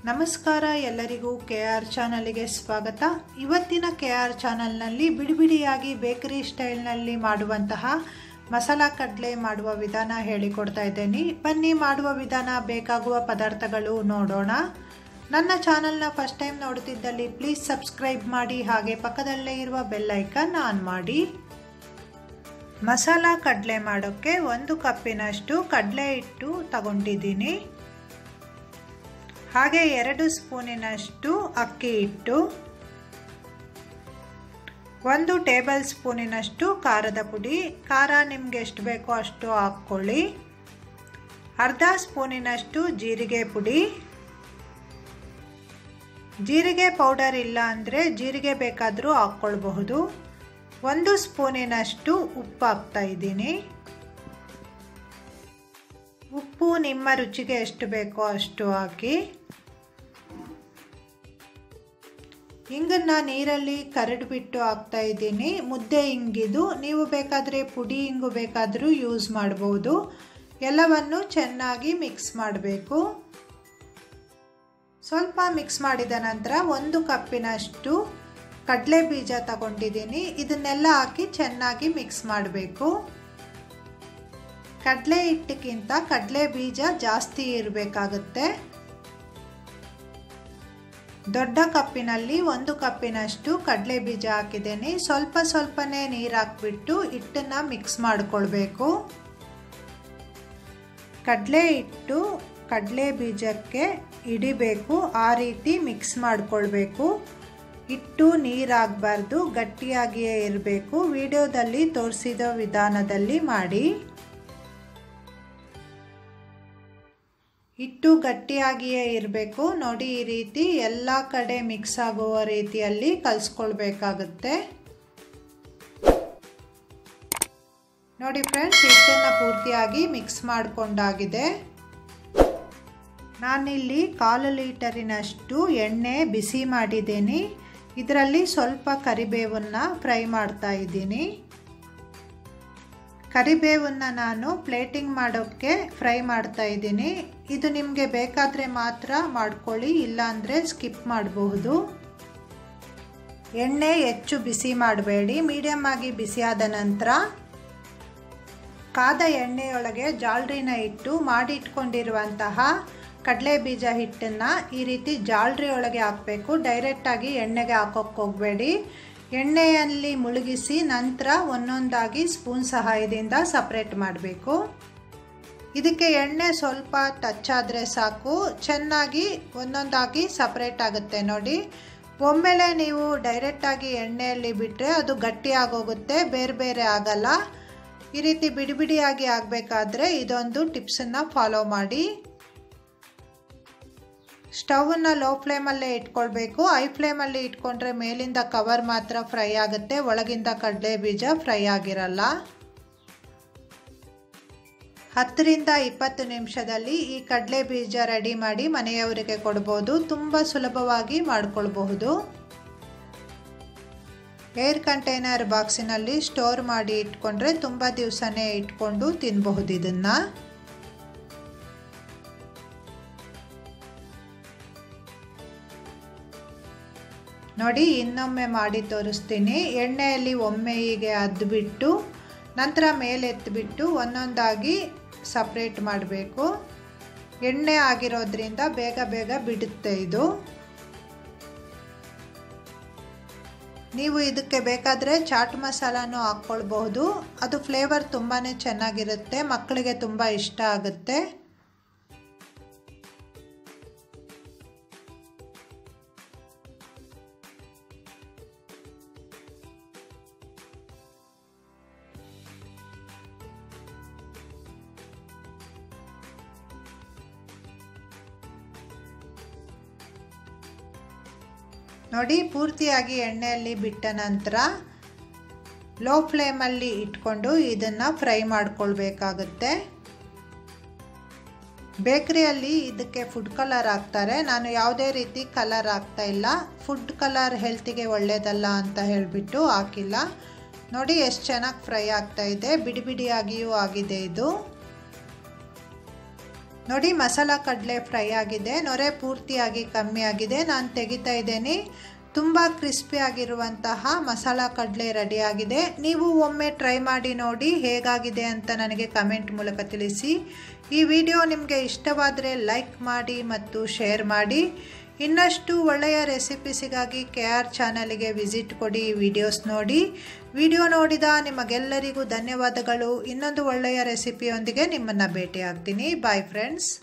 ನಮಸ್ಕಾರ ಎಲ್ಲರಿಗೂ K R ಚಾನಲ್ಗೆ ಸ್ವಾಗತ ಇವತ್ತಿನ ಕೆ ಆರ್ ಚಾನಲ್ನಲ್ಲಿ ಬಿಡಿಬಿಡಿಯಾಗಿ ಬೇಕರಿ ಸ್ಟೈಲ್ನಲ್ಲಿ ಮಾಡುವಂತಹ ಮಸಾಲ ಕಡಲೆ ಮಾಡುವ ವಿಧಾನ ಹೇಳಿಕೊಡ್ತಾ ಇದ್ದೇನೆ ಬನ್ನಿ ಮಾಡುವ ವಿಧಾನ ಬೇಕಾಗುವ ಪದಾರ್ಥಗಳು ನೋಡೋಣ ನನ್ನ ಚಾನಲ್ನ ಫಸ್ಟ್ ಟೈಮ್ ನೋಡುತ್ತಿದ್ದಲ್ಲಿ ಪ್ಲೀಸ್ ಸಬ್ಸ್ಕ್ರೈಬ್ ಮಾಡಿ ಹಾಗೆ ಪಕ್ಕದಲ್ಲೇ ಇರುವ ಬೆಲ್ ಐಕನ್ ಆನ್ ಮಾಡಿ ಮಸಾಲ ಕಡಲೆ ಮಾಡೋಕ್ಕೆ ಒಂದು ಕಪ್ಪಿನಷ್ಟು ಕಡಲೆ ಹಿಟ್ಟು ತಗೊಂಡಿದ್ದೀನಿ ಹಾಗೆ ಎರಡು ಸ್ಪೂನಿನಷ್ಟು ಅಕ್ಕಿ ಹಿಟ್ಟು ಒಂದು ಟೇಬಲ್ ಸ್ಪೂನಿನಷ್ಟು ಖಾರದ ಪುಡಿ ಖಾರ ನಿಮ್ಗೆ ಎಷ್ಟು ಬೇಕೋ ಅಷ್ಟು ಹಾಕ್ಕೊಳ್ಳಿ ಅರ್ಧ ಸ್ಪೂನಿನಷ್ಟು ಜೀರಿಗೆ ಪುಡಿ ಜೀರಿಗೆ ಪೌಡರ್ ಇಲ್ಲ ಅಂದರೆ ಜೀರಿಗೆ ಬೇಕಾದರೂ ಹಾಕ್ಕೊಳ್ಬಹುದು ಒಂದು ಸ್ಪೂನಿನಷ್ಟು ಉಪ್ಪು ಹಾಕ್ತಾ ಇದ್ದೀನಿ ಉಪ್ಪು ನಿಮ್ಮ ರುಚಿಗೆ ಎಷ್ಟು ಬೇಕೋ ಅಷ್ಟು ಹಾಕಿ ಹಿಂಗನ್ನ ನೀರಲ್ಲಿ ಕರಡ್ಬಿಟ್ಟು ಹಾಕ್ತಾ ಇದ್ದೀನಿ ಮುದ್ದೆ ಹಿಂಗಿದು ನೀವು ಬೇಕಾದರೆ ಪುಡಿ ಹಿಂಗು ಬೇಕಾದರೂ ಯೂಸ್ ಮಾಡ್ಬೋದು ಎಲ್ಲವನ್ನು ಚೆನ್ನಾಗಿ ಮಿಕ್ಸ್ ಮಾಡಬೇಕು ಸ್ವಲ್ಪ ಮಿಕ್ಸ್ ಮಾಡಿದ ನಂತರ ಒಂದು ಕಪ್ಪಿನಷ್ಟು ಕಡಲೆ ಬೀಜ ತಗೊಂಡಿದ್ದೀನಿ ಇದನ್ನೆಲ್ಲ ಹಾಕಿ ಚೆನ್ನಾಗಿ ಮಿಕ್ಸ್ ಮಾಡಬೇಕು ಕಡಲೆ ಹಿಟ್ಟಕ್ಕಿಂತ ಕಡಲೆ ಬೀಜ ಜಾಸ್ತಿ ಇರಬೇಕಾಗುತ್ತೆ ದೊಡ್ಡ ಕಪ್ಪಿನಲ್ಲಿ ಒಂದು ಕಪ್ಪಿನಷ್ಟು ಕಡಲೆ ಬೀಜ ಹಾಕಿದ್ದೀನಿ ಸ್ವಲ್ಪ ಸ್ವಲ್ಪನೇ ನೀರು ಹಾಕ್ಬಿಟ್ಟು ಹಿಟ್ಟನ್ನು ಮಿಕ್ಸ್ ಮಾಡಿಕೊಳ್ಬೇಕು ಕಡಲೆ ಹಿಟ್ಟು ಕಡಲೆ ಬೀಜಕ್ಕೆ ಹಿಡಿಬೇಕು ಆ ರೀತಿ ಮಿಕ್ಸ್ ಮಾಡಿಕೊಳ್ಬೇಕು ಹಿಟ್ಟು ನೀರಾಗಬಾರ್ದು ಗಟ್ಟಿಯಾಗಿಯೇ ಇರಬೇಕು ವಿಡಿಯೋದಲ್ಲಿ ತೋರಿಸಿದ ವಿಧಾನದಲ್ಲಿ ಮಾಡಿ ಹಿಟ್ಟು ಗಟ್ಟಿಯಾಗಿಯೇ ಇರಬೇಕು ನೋಡಿ ಈ ರೀತಿ ಎಲ್ಲ ಕಡೆ ಮಿಕ್ಸ್ ಆಗುವ ರೀತಿಯಲ್ಲಿ ಕಲಿಸ್ಕೊಳ್ಬೇಕಾಗುತ್ತೆ ನೋಡಿ ಫ್ರೆಂಡ್ಸ್ ಹಿಟ್ಟನ್ನು ಪೂರ್ತಿಯಾಗಿ ಮಿಕ್ಸ್ ಮಾಡಿಕೊಂಡಾಗಿದೆ ನಾನಿಲ್ಲಿ ಕಾಲು ಲೀಟರಿನಷ್ಟು ಎಣ್ಣೆ ಬಿಸಿ ಮಾಡಿದ್ದೀನಿ ಇದರಲ್ಲಿ ಸ್ವಲ್ಪ ಕರಿಬೇವನ್ನು ಫ್ರೈ ಮಾಡ್ತಾ ಇದ್ದೀನಿ ಕರಿಬೇವನ್ನು ನಾನು ಪ್ಲೇಟಿಂಗ್ ಮಾಡೋಕ್ಕೆ ಫ್ರೈ ಮಾಡ್ತಾ ಇದ್ದೀನಿ ಇದು ನಿಮಗೆ ಬೇಕಾದರೆ ಮಾತ್ರ ಮಾಡ್ಕೊಳ್ಳಿ ಇಲ್ಲಾಂದರೆ ಸ್ಕಿಪ್ ಮಾಡಬಹುದು ಎಣ್ಣೆ ಹೆಚ್ಚು ಬಿಸಿ ಮಾಡಬೇಡಿ ಮೀಡಿಯಮ್ ಆಗಿ ಬಿಸಿಯಾದ ನಂತರ ಕಾದ ಎಣ್ಣೆಯೊಳಗೆ ಜಾಲ್ರಿನ ಇಟ್ಟು ಮಾಡಿಟ್ಕೊಂಡಿರುವಂತಹ ಕಡಲೆ ಬೀಜ ಹಿಟ್ಟನ್ನು ಈ ರೀತಿ ಜಾಲ್ರಿ ಒಳಗೆ ಹಾಕಬೇಕು ಡೈರೆಕ್ಟಾಗಿ ಎಣ್ಣೆಗೆ ಹಾಕೋಕ್ಕೆ ಹೋಗಬೇಡಿ ಎಣ್ಣೆಯಲ್ಲಿ ಮುಳುಗಿಸಿ ನಂತರ ಒಂದೊಂದಾಗಿ ಸ್ಪೂನ್ ಸಹಾಯದಿಂದ ಸಪ್ರೇಟ್ ಮಾಡಬೇಕು ಇದಕ್ಕೆ ಎಣ್ಣೆ ಸ್ವಲ್ಪ ಟಚ್ ಆದರೆ ಸಾಕು ಚೆನ್ನಾಗಿ ಒಂದೊಂದಾಗಿ ಸಪ್ರೇಟ್ ಆಗುತ್ತೆ ನೋಡಿ ಒಮ್ಮೆಲೆ ನೀವು ಡೈರೆಕ್ಟಾಗಿ ಎಣ್ಣೆಯಲ್ಲಿ ಬಿಟ್ಟರೆ ಅದು ಗಟ್ಟಿಯಾಗೋಗುತ್ತೆ ಬೇರೆ ಬೇರೆ ಆಗಲ್ಲ ಈ ರೀತಿ ಬಿಡಿ ಬಿಡಿಯಾಗಿ ಆಗಬೇಕಾದ್ರೆ ಇದೊಂದು ಟಿಪ್ಸನ್ನು ಫಾಲೋ ಮಾಡಿ ಸ್ಟವನ್ನು ಲೋ ಫ್ಲೇಮಲ್ಲೇ ಇಟ್ಕೊಳ್ಬೇಕು ಐ ಫ್ಲೇಮಲ್ಲಿ ಇಟ್ಕೊಂಡ್ರೆ ಮೇಲಿಂದ ಕವರ್ ಮಾತ್ರ ಫ್ರೈ ಆಗುತ್ತೆ ಒಳಗಿಂದ ಕಡಲೆ ಬೀಜ ಫ್ರೈ ಆಗಿರಲ್ಲ ಹತ್ತರಿಂದ ಇಪ್ಪತ್ತು ನಿಮಿಷದಲ್ಲಿ ಈ ಕಡಲೆ ಬೀಜ ರೆಡಿ ಮಾಡಿ ಮನೆಯವರಿಗೆ ಕೊಡ್ಬೋದು ತುಂಬ ಸುಲಭವಾಗಿ ಮಾಡಿಕೊಳ್ಬಹುದು ಏರ್ ಕಂಟೈನರ್ ಬಾಕ್ಸಿನಲ್ಲಿ ಸ್ಟೋರ್ ಮಾಡಿ ಇಟ್ಕೊಂಡ್ರೆ ತುಂಬ ದಿವಸನೇ ಇಟ್ಕೊಂಡು ತಿನ್ನಬಹುದು ಇದನ್ನು ನೋಡಿ ಇನ್ನೊಮ್ಮೆ ಮಾಡಿ ತೋರಿಸ್ತೀನಿ ಎಣ್ಣೆಯಲ್ಲಿ ಒಮ್ಮೆ ಹೀಗೆ ಅದ್ಬಿಟ್ಟು ನಂತರ ಮೇಲೆ ಎತ್ತಿಬಿಟ್ಟು ಒಂದೊಂದಾಗಿ ಸಪ್ರೇಟ್ ಮಾಡಬೇಕು ಎಣ್ಣೆ ಆಗಿರೋದ್ರಿಂದ ಬೇಗ ಬೇಗ ಬಿಡುತ್ತೆ ಇದು ನೀವು ಇದಕ್ಕೆ ಬೇಕಾದರೆ ಚಾಟ್ ಮಸಾಲಾನು ಹಾಕ್ಕೊಳ್ಬಹುದು ಅದು ಫ್ಲೇವರ್ ತುಂಬಾ ಚೆನ್ನಾಗಿರುತ್ತೆ ಮಕ್ಕಳಿಗೆ ತುಂಬ ಇಷ್ಟ ಆಗುತ್ತೆ ನೋಡಿ ಪೂರ್ತಿಯಾಗಿ ಎಣ್ಣೆಯಲ್ಲಿ ಬಿಟ್ಟ ನಂತರ ಲೋ ಫ್ಲೇಮಲ್ಲಿ ಇಟ್ಕೊಂಡು ಇದನ್ನು ಫ್ರೈ ಮಾಡ್ಕೊಳ್ಬೇಕಾಗುತ್ತೆ ಬೇಕ್ರಿಯಲ್ಲಿ ಇದಕ್ಕೆ ಫುಡ್ ಕಲರ್ ಹಾಕ್ತಾರೆ ನಾನು ಯಾವುದೇ ರೀತಿ ಕಲರ್ ಹಾಕ್ತಾ ಇಲ್ಲ ಫುಡ್ ಕಲರ್ ಹೆಲ್ತಿಗೆ ಒಳ್ಳೆಯದಲ್ಲ ಅಂತ ಹೇಳಿಬಿಟ್ಟು ಹಾಕಿಲ್ಲ ನೋಡಿ ಎಷ್ಟು ಚೆನ್ನಾಗಿ ಫ್ರೈ ಆಗ್ತಾ ಇದೆ ಬಿಡಿ ಬಿಡಿಯಾಗಿಯೂ ಆಗಿದೆ ಇದು ನೋಡಿ ಮಸಾಲ ಕಡಲೆ ಫ್ರೈ ಆಗಿದೆ ನೊರೆ ಪೂರ್ತಿಯಾಗಿ ಕಮ್ಮಿ ಆಗಿದೆ ನಾನು ತೆಗಿತಾ ಇದ್ದೇನೆ ತುಂಬ ಕ್ರಿಸ್ಪಿ ಆಗಿರುವಂತಹ ಮಸಾಲ ಕಡಲೆ ರೆಡಿಯಾಗಿದೆ ನೀವು ಒಮ್ಮೆ ಟ್ರೈ ಮಾಡಿ ನೋಡಿ ಹೇಗಾಗಿದೆ ಅಂತ ನನಗೆ ಕಮೆಂಟ್ ಮೂಲಕ ತಿಳಿಸಿ ಈ ವಿಡಿಯೋ ನಿಮಗೆ ಇಷ್ಟವಾದರೆ ಲೈಕ್ ಮಾಡಿ ಮತ್ತು ಶೇರ್ ಮಾಡಿ ಇನ್ನಷ್ಟು ಒಳ್ಳೆಯ ರೆಸಿಪೀಸಿಗಾಗಿ ಕೆ ಆರ್ ಚಾನಲ್ಗೆ ವಿಸಿಟ್ ಕೊಡಿ ವಿಡಿಯೋಸ್ ನೋಡಿ ವಿಡಿಯೋ ನೋಡಿದ ನಿಮಗೆಲ್ಲರಿಗೂ ಧನ್ಯವಾದಗಳು ಇನ್ನೊಂದು ಒಳ್ಳೆಯ ರೆಸಿಪಿಯೊಂದಿಗೆ ನಿಮ್ಮನ್ನು ಭೇಟಿ ಆಗ್ತೀನಿ ಬಾಯ್ ಫ್ರೆಂಡ್ಸ್